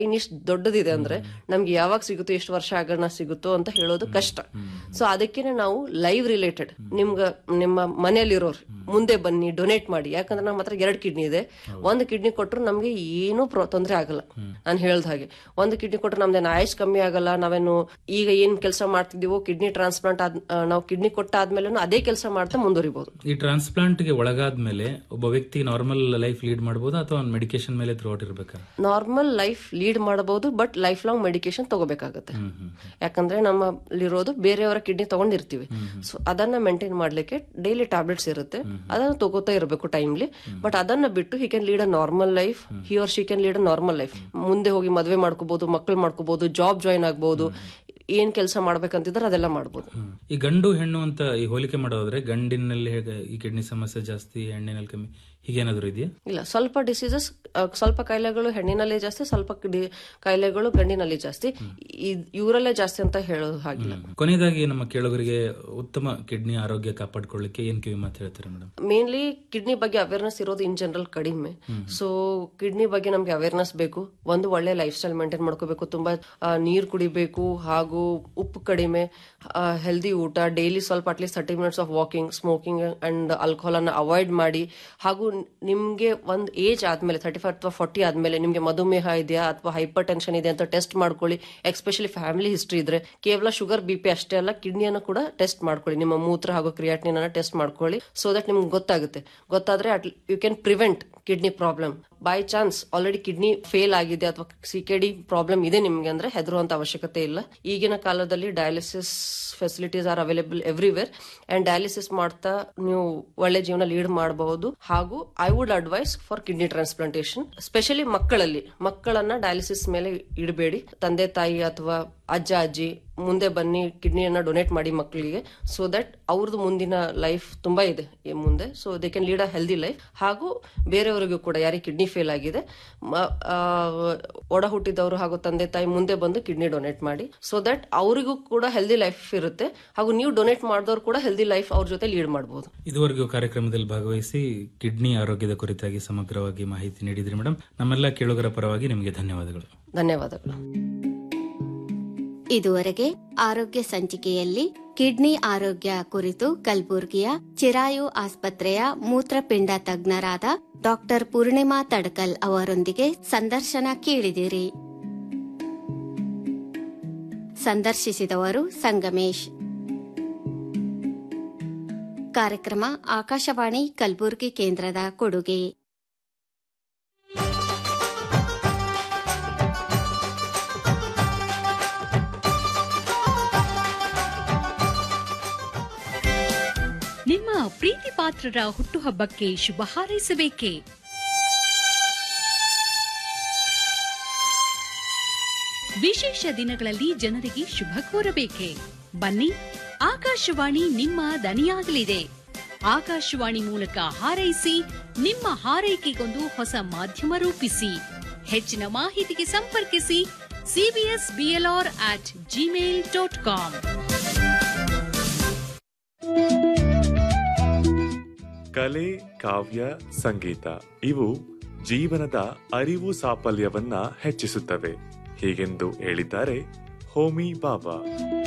ಇನ್ನಿಷ್ಟು ದೊಡ್ಡದಿದೆ ಅಂದ್ರೆ ನಮ್ಗೆ ಯಾವಾಗ ಸಿಗುತ್ತೋ ಎಷ್ಟು ವರ್ಷ ಆಗೋಣ ಸಿಗುತ್ತೋ ಅಂತ ಹೇಳೋದು ಕಷ್ಟ ಸೊ ಅದಕ್ಕೇನೆ ನಾವು ಲೈವ್ ರಿಲೇಟೆಡ್ ನಿಮ್ಗ ನಿಮ್ಮ ಮನೆಯಲ್ಲಿರೋರು ಮುಂದೆ ಬನ್ನಿ ಡೊನೇಟ್ ಮಾಡಿ ಯಾಕಂದ್ರೆ ನಮ್ಮ ಹತ್ರ ಎರಡು ಕಿಡ್ನಿ ಇದೆ ಒಂದು ಕಿಡ್ನಿ ಕೊಟ್ಟರು ನಮ್ಗೆ ಏನೂ ಪ್ರ- ತೊಂದ್ರೆ ಆಗಲ್ಲ ನಾನು ಹೇಳ್ದ ಹಾಗೆ ಒಂದು ಕಿಡ್ನಿ ಕೊಟ್ಟರೆ ನಮ್ದೇನು ಆಯುಷ್ ಕಮ್ಮಿ ಆಗಲ್ಲ ನಾವೇನು ಈಗ ಏನ್ ಕೆಲಸ ಮಾಡ್ತಿದೀವೋ ಕಿಡ್ನಿ ಟ್ರಾನ್ಸ್ಪ್ಲಾಂಟ್ ಆದ್ ಆ, ನಾವು ಕಿಡ್ನಿ ಕೊಟ್ಟಾದ್ಮೇಲೆ ಅದೇ ಕೆಲಸ ಮಾಡ್ತಾ ಮುಂದುವರಿಬಹುದು ಈ ಟ್ರಾನ್ಸ್ಪ್ಲಾಂಟ್ ಗೆ ಒಳಗಾದ್ಮೇಲೆ ಒಬ್ಬ ವ್ಯಕ್ತಿ ನಾರ್ಮಲ್ ಲೈಫ್ ಲೀಡ್ ಮಾಡಬಹುದು ಅಥವಾ ಒಂದು ಮೆಡಿಕೇಶನ್ ಮೇಲೆ ಥ್ರೂಔಟ್ ಇರ್ಬೇಕಾ ನಾರ್ಮಲ್ ಲೈಫ್ ಲೀಡ್ ಮಾಡಬಹುದು ಬಟ್ ಲೈಫ್ ಲಾಂಗ್ ಮೆಡಿಕೇಶನ್ ತಗೋಬೇಕಾಗತ್ತೆ ಯಾಕಂದ್ರೆ ನಮ್ಮಲ್ಲಿರೋದು ಬೇರೆಯವರ ಕಿಡ್ನಿ ತಗೊಂಡಿರ್ತೀವಿ ಸೊ ಅದನ್ನ ಮೇಂಟೈನ್ ಮಾಡ್ಲಿಕ್ಕೆ ಡೈಲಿ ಟ್ಯಾಬ್ಲೆಟ್ಸ್ ಇರುತ್ತೆ ಅದನ್ನ ತಗೋತಾ ಇರಬೇಕು ಟೈಮ್ಲಿ ಬಟ್ ಅದನ್ನ ಬಿಟ್ಟು he can lead a normal life he or she can lead a normal life ಮುಂದೆ ಹೋಗಿ ಮದ್ವೆ ಮಾಡ್ಕೋಬಹುದು ಮಕ್ಳು ಮಾಡ್ಕೋಬಹುದು ಜಾಬ್ ಜಾಯಿನ್ ಆಗ್ಬಹುದು ಏನ್ ಕೆಲಸ ಮಾಡ್ಬೇಕಂತಿದ್ರೆ ಅದೆಲ್ಲ ಮಾಡ್ಬೋದು ಈ ಗಂಡು ಹೆಣ್ಣು ಅಂತ ಈ ಹೋಲಿಕೆ ಮಾಡೋದ್ರೆ ಗಂಡಿನಲ್ಲಿ ಹೇಗೆ ಈ ಕಿಡ್ನಿ ಸಮಸ್ಯೆ ಜಾಸ್ತಿ ಹೆಣ್ಣಿನಲ್ಲಿ ಕಮ್ಮಿ ಹೀಗೇನಾದ್ರು ಇದೆಯಾ ಇಲ್ಲ ಸ್ವಲ್ಪ ಡಿಸೀಸಸ್ ಸ್ವಲ್ಪ ಕಾಯಿಲೆಗಳು ಹೆಣ್ಣಿನಲ್ಲಿ ಜಾಸ್ತಿ ಸ್ವಲ್ಪ ಡಿ- ಕಾಯಿಲೆಗಳು ಗಂಡಿನಲ್ಲಿ ಜಾಸ್ತಿ ಇದ್- ಇವರಲ್ಲೇ ಜಾಸ್ತಿ ಅಂತ ಹೇಳೋದು ಹಾಗಿಲ್ಲ ಕೊನೆಯದಾಗಿ ನಮ್ಮ ಕೇಳುಗರಿಗೆ ಉತ್ತಮ ಕಿಡ್ನಿ ಆರೋಗ್ಯ ಕಾಪಾಡ್ಕೊಳ್ಳಿಕ್ಕೆ ಏನ್ ಕಿವಿ ಮಾತು ಹೇಳ್ತಾರೆ ಮೇಡಮ್ ಮೇನ್ಲಿ ಕಿಡ್ನಿ ಬಗ್ಗೆ ಅವೇರ್ನೆಸ್ ಇರೋದು ಇನ್ ಜನರಲ್ ಕಡಿಮೆ ಸೊ ಕಿಡ್ನಿ ಬಗ್ಗೆ ನಮ್ಗೆ ಅವೇರ್ನೆಸ್ ಬೇಕು ಒಂದು ಒಳ್ಳೆ ಲೈಫ್ ಸ್ಟೈಲ್ ಮೇಂಟೈನ್ ಮಾಡ್ಕೋಬೇಕು ತುಂಬಾ ಆ, ನೀರ್ ಕುಡಿಬೇಕು ಹಾಗೂ ಉಪ್ಪು ಕಡಿಮೆ ಹೆಲ್ದಿ ಊಟ ಡೈಲಿ ಸ್ವಲ್ಪ at least thirty minutes of walking smoking and alcohol ಅನ್ನ ಅವಾಯ್ಡ್ ಮಾಡಿ ಹಾಗೂ ನಿಮ್ಗೆ ಒಂದ್ ಏಜ್ ಆದ್ಮೇಲೆ ತರ್ಟಿ ಫೈವ್ ಅಥವಾ ಫಾರ್ಟಿ ಆದ್ಮೇಲೆ ನಿಮ್ಗೆ ಮಧುಮೇಹ ಇದೆಯಾ ಅಥವಾ ಹೈಪರ್ ಟೆನ್ಷನ್ ಇದೆ ಅಂತ ಟೆಸ್ಟ್ ಮಾಡ್ಕೊಳ್ಳಿ ಎಸ್ಪೆಷಲಿ ಫ್ಯಾಮಿಲಿ ಹಿಸ್ಟ್ರಿ ಇದ್ರೆ ಕೇವಲ ಶುಗರ್ ಬಿ ಪಿ ಅಷ್ಟೇ ಅಲ್ಲ ಕಿಡ್ನಿಯನ್ನು ಕೂಡ ಟೆಸ್ಟ್ ಮಾಡ್ಕೊಳ್ಳಿ ನಿಮ್ಮ ಮೂತ್ರ ಹಾಗೂ ಕ್ರಿಯಾಟಿನ್ ಅನ್ನ ಟೆಸ್ಟ್ ಮಾಡ್ಕೊಳ್ಳಿ ಸೊ ದಟ್ ನಿಮ್ಗೆ ಗೊತ್ತಾಗುತ್ತೆ ಗೊತ್ತಾದ್ರೆ you can prevent kidney problem by chance already kidney fail ಆಗಿದೆ ಅಥವಾ ಸಿ ಕೆ ಡಿ ಪ್ರಾಬ್ಲಮ್ ಇದೆ ನಿಮ್ಗೆ ಅಂದ್ರೆ ಹೆದರುವಂತ ಅವಶ್ಯಕತೆ ಇಲ್ಲ ಈಗಿನ ಕಾಲದಲ್ಲಿ dialysis facilities are available everywhere and dialysis ಮಾಡ್ತಾ ನೀವು ಒಳ್ಳೆ ಜೀವನ ಲೀಡ್ ಮಾಡಬಹುದು ಹಾಗೂ I would advise for kidney transplantation specially ಮಕ್ಕಳಲ್ಲಿ ಮಕ್ಕಳನ್ನ ಡಯಾಲಿಸಿಸ್ ಮೇಲೆ ಇಡಬೇಡಿ ತಂದೆ ತಾಯಿ ಅಥವಾ ಅಜ್ಜ ಅಜ್ಜಿ ಮುಂದೆ ಬನ್ನಿ ಕಿಡ್ನಿಯನ್ನ ಡೊನೇಟ್ ಮಾಡಿ ಮಕ್ಕಳಿಗೆ ಸೊ ದಟ್ ಅವ್ರದ್ದು ಮುಂದಿನ ಲೈಫ್ ತುಂಬಾ ಇದೆ ಈ ಮುಂದೆ so they can lead a healthy life ಹಾಗೂ ಬೇರೆಯವರಿಗೂ ಕೂಡ ಯಾರಿಗೆ ಕಿಡ್ನಿ ಫೇಲ್ ಆಗಿದೆ ಮ- ಆ, ಒಡ ಹುಟ್ಟಿದವರು ಹಾಗೂ ತಂದೆ ತಾಯಿ ಮುಂದೆ ಬಂದು ಕಿಡ್ನಿ ಡೊನೇಟ್ ಮಾಡಿ ಸೊ ದಟ್ ಅವರಿಗೂ ಕೂಡ ಹೆಲ್ದಿ ಲೈಫ್ ಇರುತ್ತೆ ಹಾಗೂ ನೀವು ಡೊನೇಟ್ ಮಾಡಿದವರು ಕೂಡ ಹೆಲ್ದಿ ಲೈಫ್ ಅವ್ರ ಜೊತೆ ಲೀಡ್ ಮಾಡಬಹುದು ಇದುವರೆಗೂ ಕಾರ್ಯಕ್ರಮದಲ್ಲಿ ಭಾಗವಹಿಸಿ ಕಿಡ್ನಿ ಆರೋಗ್ಯದ ಕುರಿತಾಗಿ ಸಮಗ್ರವಾಗಿ ಮಾಹಿತಿ ನೀಡಿದ್ರಿ ಮೇಡಮ್ ನಮ್ಮೆಲ್ಲ ಕೇಳುಗರ ಪರವಾಗಿ ನಿಮಗೆ ಧನ್ಯವಾದಗಳು ಧನ್ಯವಾದಗಳು ಇದುವರೆಗೆ ಆರೋಗ್ಯ ಸಂಚಿಕೆಯಲ್ಲಿ ಕಿಡ್ನಿ ಆರೋಗ್ಯ ಕುರಿತು ಕಲಬುರ್ಗಿಯ ಚಿರಾಯು ಆಸ್ಪತ್ರೆಯ ಮೂತ್ರಪಿಂಡ ತಜ್ಞರಾದ ಡಾಕ್ಟರ್ ಪೂರ್ಣಿಮಾ ತಡಕಲ್ ಅವರೊಂದಿಗೆ ಸಂದರ್ಶನ ಕೇಳಿದಿರಿ ಸಂದರ್ಶಿಸಿದವರು ಸಂಗಮೇಶ್ ಕಾರ್ಯಕ್ರಮ ಆಕಾಶವಾಣಿ ಕಲಬುರ್ಗಿ ಕೇಂದ್ರದ ಕೊಡುಗೆ ನಿಮ್ಮ ಪ್ರೀತಿ ಪಾತ್ರರ ಹುಟ್ಟುಹಬ್ಬಕ್ಕೆ ಶುಭ ಹಾರೈಸಬೇಕೇ ವಿಶೇಷ ದಿನಗಳಲ್ಲಿ ಜನರಿಗೆ ಶುಭ ಕೋರಬೇಕೆ ಬನ್ನಿ ಆಕಾಶವಾಣಿ ನಿಮ್ಮ ದನಿಯಾಗಲಿದೆ ಆಕಾಶವಾಣಿ ಮೂಲಕ ಹಾರೈಸಿ ನಿಮ್ಮ ಹಾರೈಕೆಗೊಂದು ಹೊಸ ಮಾಧ್ಯಮ ರೂಪಿಸಿ ಹೆಚ್ಚಿನ ಮಾಹಿತಿಗೆ ಸಂಪರ್ಕಿಸಿ CBS BLR at Gmail dot com ಕಲೆ ಕಾವ್ಯ ಸಂಗೀತ ಇವು ಜೀವನದ ಅರಿವು ಸಾಫಲ್ಯವನ್ನ ಹೆಚ್ಚಿಸುತ್ತವೆ ಹೀಗೆಂದು ಹೇಳಿದ್ದಾರೆ ಹೋಮಿ ಬಾಬಾ